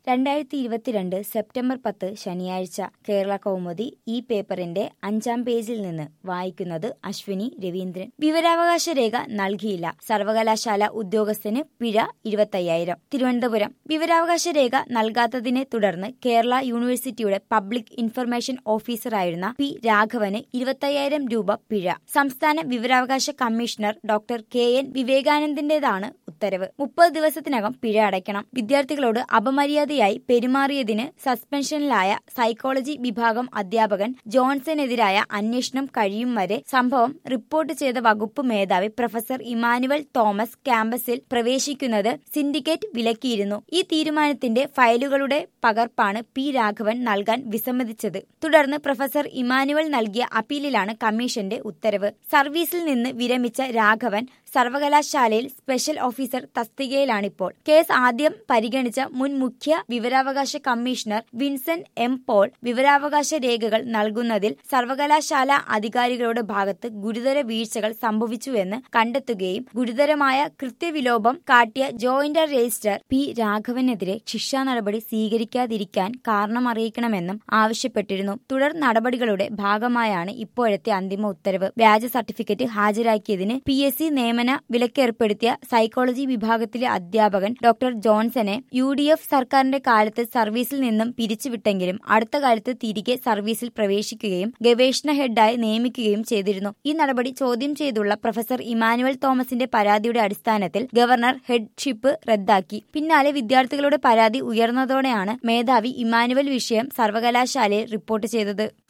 രണ്ടായിരത്തി ഇരുപത്തിരണ്ട് സെപ്റ്റംബർ പത്ത് ശനിയാഴ്ച കേരള കൗമുദി ഈ പേപ്പറിന്റെ അഞ്ചാം പേജിൽ നിന്ന് വായിക്കുന്നത് അശ്വിനി രവീന്ദ്രൻ വിവരാവകാശ രേഖ നൽകിയില്ല സർവകലാശാല ഉദ്യോഗസ്ഥന് പിഴ ഇരുപത്തയ്യായിരം തിരുവനന്തപുരം വിവരാവകാശ രേഖ നൽകാത്തതിനെ തുടർന്ന് കേരള യൂണിവേഴ്സിറ്റിയുടെ പബ്ലിക് ഇൻഫർമേഷൻ ഓഫീസറായിരുന്ന പി രാഘവന് ഇരുപത്തയ്യായിരം രൂപ പിഴ സംസ്ഥാന വിവരാവകാശ കമ്മീഷണർ ഡോക്ടർ കെ എൻ വിവേകാനന്ദിന്റേതാണ് ഉത്തരവ് മുപ്പത് ദിവസത്തിനകം പിഴ അടയ്ക്കണം വിദ്യാർത്ഥികളോട് അപമര്യാദയായി പെരുമാറിയതിന് സസ്പെൻഷനിലായ സൈക്കോളജി വിഭാഗം അധ്യാപകൻ ജോൺസണെതിരായ അന്വേഷണം കഴിയും വരെ സംഭവം റിപ്പോർട്ട് ചെയ്ത വകുപ്പ് മേധാവി പ്രൊഫസർ ഇമാനുവൽ തോമസ് ക്യാമ്പസിൽ പ്രവേശിക്കുന്നത് സിൻഡിക്കേറ്റ് വിലക്കിയിരുന്നു ഈ തീരുമാനത്തിന്റെ ഫയലുകളുടെ പകർപ്പാണ് പി രാഘവൻ നൽകാൻ വിസമ്മതിച്ചത് തുടർന്ന് പ്രൊഫസർ ഇമാനുവൽ നൽകിയ അപ്പീലിലാണ് കമ്മീഷന്റെ ഉത്തരവ് സർവീസിൽ നിന്ന് വിരമിച്ച രാഘവൻ സർവകലാശാലയിൽ സ്പെഷ്യൽ ഓഫീസർ തസ്തികയിലാണിപ്പോൾ കേസ് ആദ്യം പരിഗണിച്ച മുൻ മുഖ്യ വിവരാവകാശ കമ്മീഷണർ വിൻസെന്റ് എം പോൾ വിവരാവകാശ രേഖകൾ നൽകുന്നതിൽ സർവകലാശാല അധികാരികളുടെ ഭാഗത്ത് ഗുരുതര വീഴ്ചകൾ സംഭവിച്ചുവെന്ന് കണ്ടെത്തുകയും ഗുരുതരമായ കൃത്യവിലോപം കാട്ടിയ ജോയിന്റ് രജിസ്ട്രാർ പി രാഘവനെതിരെ ശിക്ഷാ നടപടി സ്വീകരിക്കാതിരിക്കാൻ കാരണമറിയിക്കണമെന്നും ആവശ്യപ്പെട്ടിരുന്നു തുടർ നടപടികളുടെ ഭാഗമായാണ് ഇപ്പോഴത്തെ അന്തിമ ഉത്തരവ് വ്യാജ സർട്ടിഫിക്കറ്റ് ഹാജരാക്കിയതിന് പി എസ് സി നിയമന വിലക്കേർപ്പെടുത്തിയ സൈക്കോളജി വിഭാഗത്തിലെ അധ്യാപകൻ ഡോക്ടർ ജോൺസനെ യു ഡി എഫ് സർക്കാരിന്റെ കാലത്ത് സർവീസിൽ നിന്നും പിരിച്ചുവിട്ടെങ്കിലും അടുത്ത കാലത്ത് തിരികെ സർവീസിൽ പ്രവേശിക്കുകയും ഗവേഷണ ഹെഡായി നിയമിക്കുകയും ചെയ്തിരുന്നു ഈ നടപടി ചോദ്യം ചെയ്തുള്ള പ്രൊഫസർ ഇമാനുവൽ തോമസിന്റെ പരാതിയുടെ അടിസ്ഥാനത്തിൽ ഗവർണർ ഹെഡ്ഷിപ്പ് റദ്ദാക്കി പിന്നാലെ വിദ്യാർത്ഥികളുടെ പരാതി ഉയർന്നതോടെയാണ് മേധാവി ഇമാനുവൽ വിഷയം സർവകലാശാലയിൽ റിപ്പോർട്ട് ചെയ്തത്